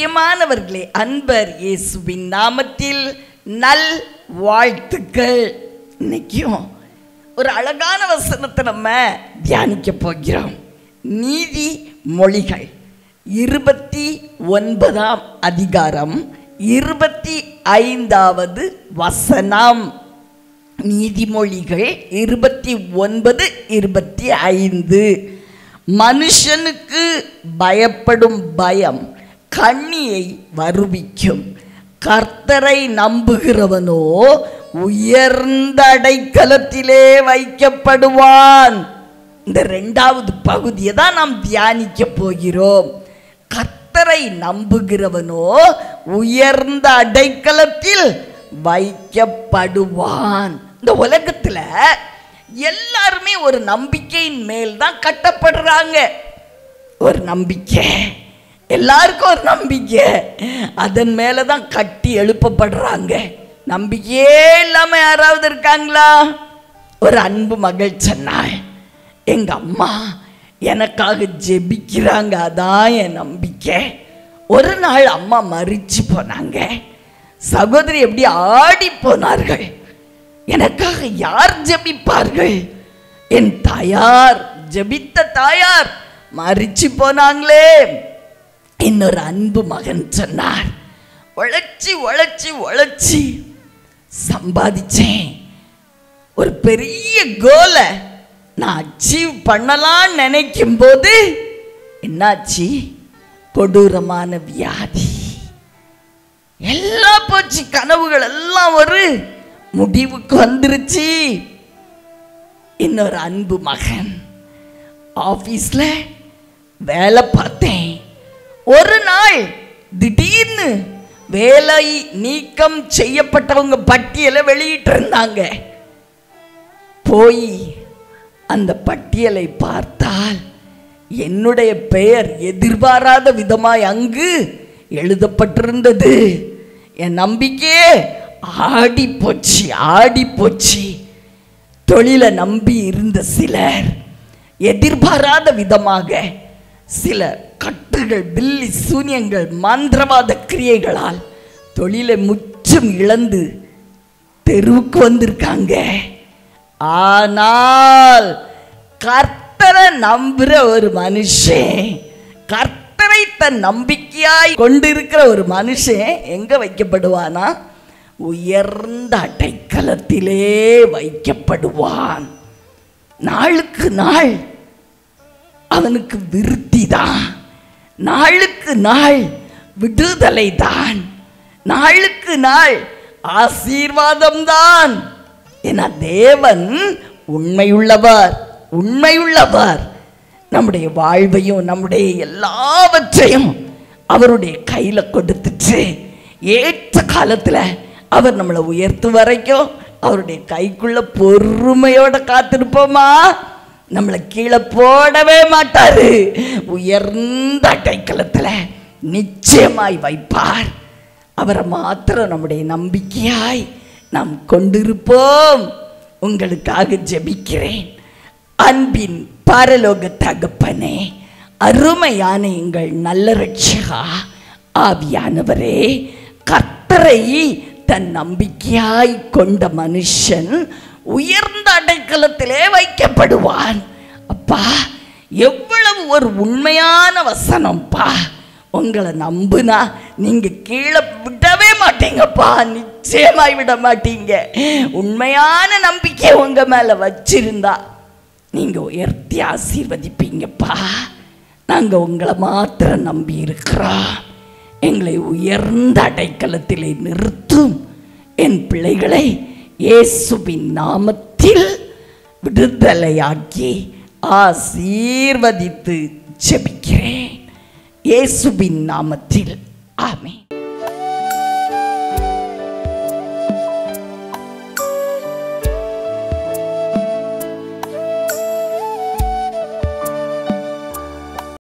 பிரியமானவர்களே அன்பர் இயேசுவின் நாமத்தில் நல் வாழ்த்துக்கள் இன்னைக்கும் ஒரு அழகான வசனத்தை நம்ம தியானிக்க போகிறோம் நீதி மொழிகள் இருபத்தி ஒன்பதாம் அதிகாரம் இருபத்தி ஐந்தாவது வசனம் நீதிமொழிகள் இருபத்தி ஒன்பது இருபத்தி ஐந்து மனுஷனுக்கு பயப்படும் பயம் கண்ணியை வருவிக்கும் கர்த்தரை நம்புகிறவனோ உயர்ந்த அடைக்கலத்திலே வைக்கப்படுவான் இந்த ரெண்டாவது பகுதியை தான் நாம் தியானிக்க போகிறோம் கர்த்தரை நம்புகிறவனோ உயர்ந்த அடைக்கலத்தில் வைக்கப்படுவான் இந்த உலகத்துல எல்லாருமே ஒரு நம்பிக்கையின் மேல் தான் கட்டப்படுறாங்க ஒரு நம்பிக்கை எல்லாருக்கும் ஒரு நம்பிக்கை அதன் மேல தான் கட்டி எழுப்பப்படுறாங்க நம்பிக்கையே இல்லாம யாராவது இருக்காங்களா ஒரு அன்பு மகள் சொன்னாள் எங்க அம்மா எனக்காக ஜெபிக்கிறாங்க அதான் என் நம்பிக்கை ஒரு நாள் அம்மா மறிச்சு போனாங்க சகோதரி எப்படி ஆடி போனார்கள் எனக்காக யார் ஜெபிப்பார்கள் என் தாயார் ஜெபித்த தாயார் மறிச்சு போனாங்களே இன்னொரு அன்பு மகன் சொன்னார் உழைச்சி உழைச்சி உழைச்சி சம்பாதிச்சேன் ஒரு பெரிய கோலை நான் அச்சீவ் பண்ணலாம்னு நினைக்கும் போது என்னாச்சு கொடூரமான வியாதி எல்லாம் போச்சு கனவுகள் எல்லாம் ஒரு முடிவுக்கு வந்துருச்சு இன்னொரு அன்பு மகன் ஆபீஸ்ல வேலை பார்த்தேன் ஒரு நாள் திடீர்னு வேலை நீக்கம் செய்யப்பட்டவங்க பட்டியலை வெளியிட்டு இருந்தாங்க போய் அந்த பட்டியலை பார்த்தால் என்னுடைய பெயர் எதிர்பாராத விதமாய் அங்கு எழுதப்பட்டிருந்தது என் நம்பிக்கையே ஆடி போச்சு ஆடி போச்சு தொழிலை நம்பி இருந்த சிலர் எதிர்பாராத விதமாக சில கட்டுகள் பில்லி சூனியங்கள் மந்திரவாத கிரியைகளால் தொழிலை முற்றும் இழந்து தெருவுக்கு வந்திருக்காங்க ஆனால் கர்த்தரை நம்புற ஒரு மனுஷன் கர்த்தரை தன் நம்பிக்கையாய் கொண்டிருக்கிற ஒரு மனுஷன் எங்க வைக்கப்படுவானா உயர்ந்த அடைக்கலத்திலே வைக்கப்படுவான் நாளுக்கு நாள் அவனுக்கு விருத்தி தான் நாளுக்கு நாள் விடுதலை தான் நாளுக்கு நாள் ஆசீர்வாதம் தான் என தேவன் உண்மையுள்ளவர் உண்மையுள்ளவர் நம்முடைய வாழ்வையும் நம்முடைய எல்லாவற்றையும் அவருடைய கையில கொடுத்துட்டு ஏற்ற காலத்துல அவர் நம்மளை உயர்த்து வரைக்கும் அவருடைய கைக்குள்ள பொறுமையோட காத்திருப்போமா நம்மளை கீழே போடவே மாட்டாரு உயர்ந்த அடைக்கலத்துல நிச்சயமாய் வைப்பார் அவரை மாத்திரம் நம்முடைய நம்பிக்கையாய் நாம் கொண்டிருப்போம் உங்களுக்காக ஜெபிக்கிறேன் அன்பின் பரலோக தகப்பனே அருமையான எங்கள் நல்ல ரட்சகா ஆவியானவரே கர்த்தரை தன் நம்பிக்கையாய் கொண்ட மனுஷன் உயர்ந்த அடைக்கலத்திலே வைக்கப்படுவான் அப்பா எவ்வளவு ஒரு உண்மையான வசனம்ப்பா உங்களை நம்புனா நீங்க கீழே விடவே மாட்டீங்கப்பா நிச்சயமாய் விட மாட்டீங்க உண்மையான நம்பிக்கை உங்க மேல வச்சிருந்தா நீங்க உயர்த்தி ஆசீர்வதிப்பீங்கப்பா நாங்க உங்களை மாத்திரம் நம்பி இருக்கிறோம் எங்களை உயர்ந்த அடைக்கலத்திலே நிறுத்தும் என் பிள்ளைகளை இயேசுவின் நாமத்தில் விடுதலையாக்கி ஆசீர்வதித்து ஜெபிக்கிறேன் இயேசுவின் நாமத்தில் ஆமென்